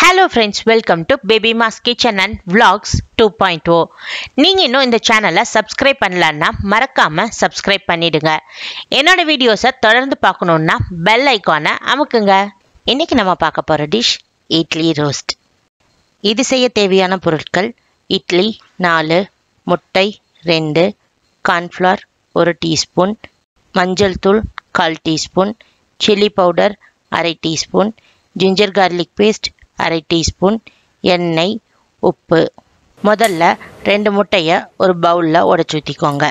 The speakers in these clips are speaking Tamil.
hello friends welcome to baby mass kitchen and vlogs two point o நீங்கள் இன்னும் இந்த சேனலை சப்ஸ்கிரைப் பண்ணலன்னா மறக்காமல் சப்ஸ்கிரைப் பண்ணிடுங்க என்னோட வீடியோஸை தொடர்ந்து பார்க்கணுன்னா பெல் ஐக்கானை அமுக்குங்க இன்னைக்கு நம்ம பார்க்க போகிற டிஷ் இட்லி ரோஸ்ட் இது செய்ய தேவையான பொருட்கள் இட்லி நாலு முட்டை ரெண்டு கார்ன்ஃப்ளவர் ஒரு டீஸ்பூன் மஞ்சள் தூள் கால் டீஸ்பூன் சில்லி பவுடர் அரை டீஸ்பூன் ஜிஞ்சர் கார்லிக் பேஸ்ட் அரை டீஸ்பூன் எண்ணெய் உப்பு முதல்ல ரெண்டு முட்டையை ஒரு பவுலில் உடச்சி ஊற்றிக்கோங்க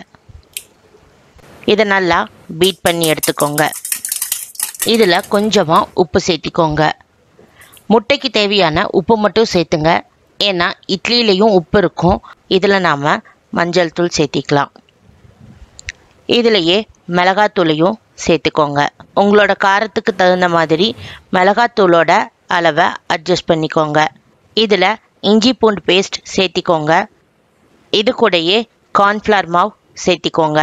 இதை நல்லா பீட் பண்ணி எடுத்துக்கோங்க இதில் கொஞ்சமாக உப்பு சேர்த்திக்கோங்க முட்டைக்கு தேவையான உப்பு மட்டும் சேர்த்துங்க ஏன்னா இட்லியிலையும் உப்பு இருக்கும் இதில் நாம் மஞ்சள் தூள் சேர்த்திக்கலாம் இதிலையே மிளகாத்தூளையும் சேர்த்துக்கோங்க உங்களோட காரத்துக்கு தகுந்த மாதிரி மிளகாத்தூளோட அளவை அட்ஜஸ்ட் பண்ணிக்கோங்க இதில் இஞ்சி பூண்டு பேஸ்ட் சேர்த்திக்கோங்க இது கூடயே கார்ன்ஃப்ளவர் மாவு சேர்த்திக்கோங்க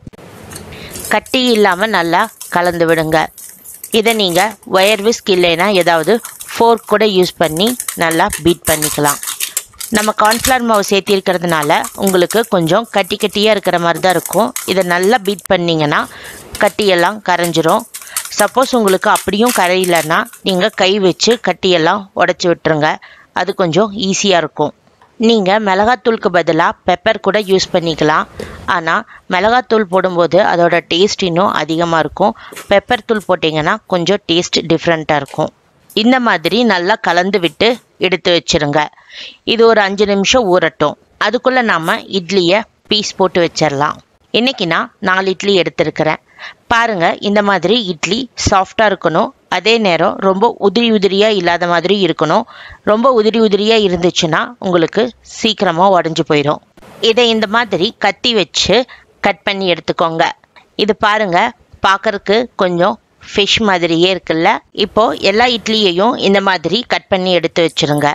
கட்டி இல்லாமல் நல்லா கலந்து விடுங்க இதை நீங்கள் ஒயர் விஸ்க் இல்லைன்னா ஏதாவது ஃபோர்க் கூட யூஸ் பண்ணி நல்லா பீட் பண்ணிக்கலாம் நம்ம கார்ன்ஃப்ளவர் மாவு சேர்த்திருக்கிறதுனால உங்களுக்கு கொஞ்சம் கட்டி கட்டியாக இருக்கிற மாதிரி தான் இருக்கும் இதை நல்லா பீட் பண்ணிங்கன்னா கட்டியெல்லாம் கரைஞ்சிரும் சப்போஸ் உங்களுக்கு அப்படியும் கரையிலன்னா நீங்கள் கை வச்சு கட்டியெல்லாம் உடச்சி விட்டுருங்க அது கொஞ்சம் ஈஸியாக இருக்கும் நீங்கள் மிளகாத்தூளுக்கு பதிலாக பெப்பர் கூட யூஸ் பண்ணிக்கலாம் ஆனால் மிளகாத்தூள் போடும்போது அதோட டேஸ்ட் இன்னும் அதிகமாக இருக்கும் பெப்பர் தூள் போட்டிங்கன்னா கொஞ்சம் டேஸ்ட் டிஃப்ரெண்ட்டாக இருக்கும் இந்த மாதிரி நல்லா கலந்து விட்டு எடுத்து வச்சிருங்க இது ஒரு அஞ்சு நிமிஷம் ஊறட்டும் அதுக்குள்ளே நாம் இட்லியை பீஸ் போட்டு வச்சிடலாம் இன்னைக்கு நான் நாலு இட்லி எடுத்திருக்கிறேன் பாருங்க இந்த மாதிரி இட்லி சாஃப்டாக இருக்கணும் அதே நேரம் ரொம்ப உதிரி உதிரியாக இல்லாத மாதிரி இருக்கணும் ரொம்ப உதிரி உதிரியாக இருந்துச்சுன்னா உங்களுக்கு சீக்கிரமாக உடஞ்சி போயிடும் இதை இந்த மாதிரி கத்தி வச்சு கட் பண்ணி எடுத்துக்கோங்க இது பாருங்க பார்க்கறக்கு கொஞ்சம் ஃபிஷ் மாதிரியே இருக்குல்ல இப்போ எல்லா இட்லியையும் இந்த மாதிரி கட் பண்ணி எடுத்து வச்சிருங்க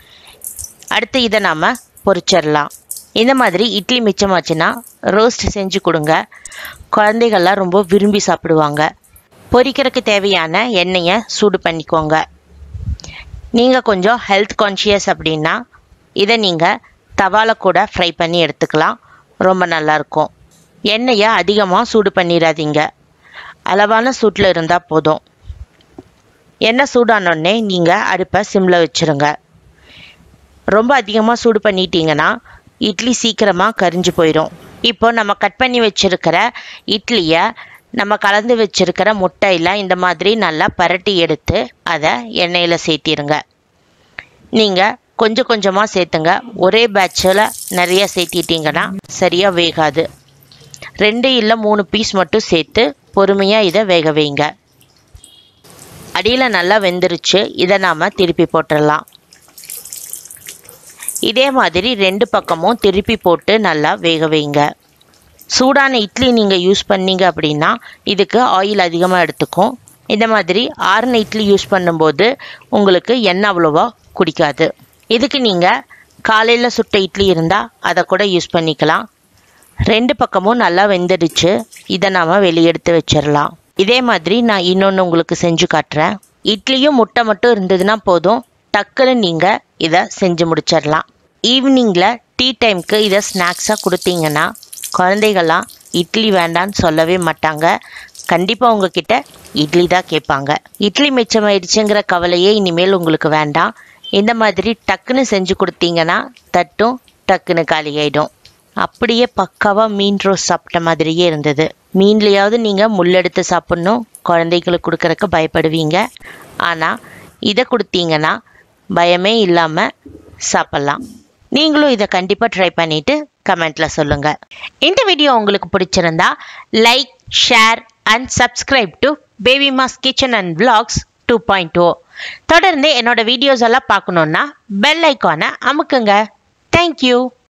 அடுத்து இதை நாம் பொரிச்சிடலாம் இந்த மாதிரி இட்லி மிச்சமாச்சுன்னா ரோஸ்ட் செஞ்சு கொடுங்க குழந்தைகள்லாம் ரொம்ப விரும்பி சாப்பிடுவாங்க பொரிக்கிறதுக்கு தேவையான எண்ணெயை சூடு பண்ணிக்கோங்க நீங்கள் கொஞ்சம் ஹெல்த் கான்ஷியஸ் அப்படின்னா இதை நீங்கள் தவால கூட ஃப்ரை பண்ணி எடுத்துக்கலாம் ரொம்ப நல்லாயிருக்கும் எண்ணெயை அதிகமாக சூடு பண்ணிடாதீங்க அளவான சூட்டில் இருந்தால் போதும் எண்ணெய் சூடானோடனே நீங்கள் அடுப்பை சிம்மில் வச்சுருங்க ரொம்ப அதிகமாக சூடு பண்ணிட்டீங்கன்னா இட்லி சீக்கிரமாக கரிஞ்சு போயிடும் இப்போ நம்ம கட் பண்ணி வச்சுருக்கிற இட்லியை நம்ம கலந்து வச்சுருக்கிற முட்டையில் இந்த மாதிரி நல்லா பரட்டி எடுத்து அதை எண்ணெயில் சேர்த்திருங்க நீங்கள் கொஞ்சம் கொஞ்சமாக சேர்த்துங்க ஒரே பேட்சில் நிறைய சேர்த்திட்டிங்கன்னா சரியாக வேகாது ரெண்டு இல்லை மூணு பீஸ் மட்டும் சேர்த்து பொறுமையாக இதை வேக வைங்க அடியில் நல்லா வெந்துருச்சு இதை நாம் திருப்பி போட்டுடலாம் இதே மாதிரி ரெண்டு பக்கமும் திருப்பி போட்டு நல்லா வேக வைங்க சூடான இட்லி நீங்கள் யூஸ் பண்ணீங்க அப்படின்னா இதுக்கு ஆயில் அதிகமாக எடுத்துக்கும் இந்த மாதிரி ஆறுன இட்லி யூஸ் பண்ணும்போது உங்களுக்கு எண்ணெய் அவ்வளோவா குடிக்காது இதுக்கு நீங்கள் காலையில் சுட்ட இட்லி இருந்தால் அதை கூட யூஸ் பண்ணிக்கலாம் ரெண்டு பக்கமும் நல்லா வெந்துடுச்சு இதை நாம் வெளியே எடுத்து வச்சிடலாம் இதே மாதிரி நான் இன்னொன்று உங்களுக்கு செஞ்சு காட்டுறேன் இட்லியும் முட்டை மட்டும் இருந்ததுன்னா போதும் டக்குன்னு நீங்கள் இதை செஞ்சு முடிச்சிடலாம் ஈவினிங்கில் டீ டைம்க்கு இதை ஸ்நாக்ஸாக கொடுத்தீங்கன்னா குழந்தைகள்லாம் இட்லி வேண்டான்னு சொல்லவே மாட்டாங்க கண்டிப்பாக உங்ககிட்ட இட்லி தான் கேட்பாங்க இட்லி மிச்சமாயிடுச்சுங்கிற கவலையே இனிமேல் உங்களுக்கு வேண்டாம் இந்த மாதிரி டக்குன்னு செஞ்சு கொடுத்தீங்கன்னா தட்டும் டக்குன்னு காலியாயிடும் அப்படியே பக்காவாக மீன் ரோஸ் சாப்பிட்ட மாதிரியே இருந்தது மீன்லையாவது நீங்கள் முள்ளெடுத்து சாப்பிட்ணும் குழந்தைகளுக்கு கொடுக்கறக்கு பயப்படுவீங்க ஆனால் இதை கொடுத்தீங்கன்னா பயமே இல்லாமல் சாப்பிட்லாம் நீங்களும் இதை கண்டிப்பாக ட்ரை பண்ணிவிட்டு கமெண்ட்டில் சொல்லுங்கள் இந்த வீடியோ உங்களுக்கு பிடிச்சிருந்தா like share and subscribe to baby mass kitchen and vlogs two point o தொடர்ந்து என்னோட வீடியோஸ் எல்லாம் பார்க்கணுன்னா பெல் ஐக்கானை அமுக்குங்க தேங்க்யூ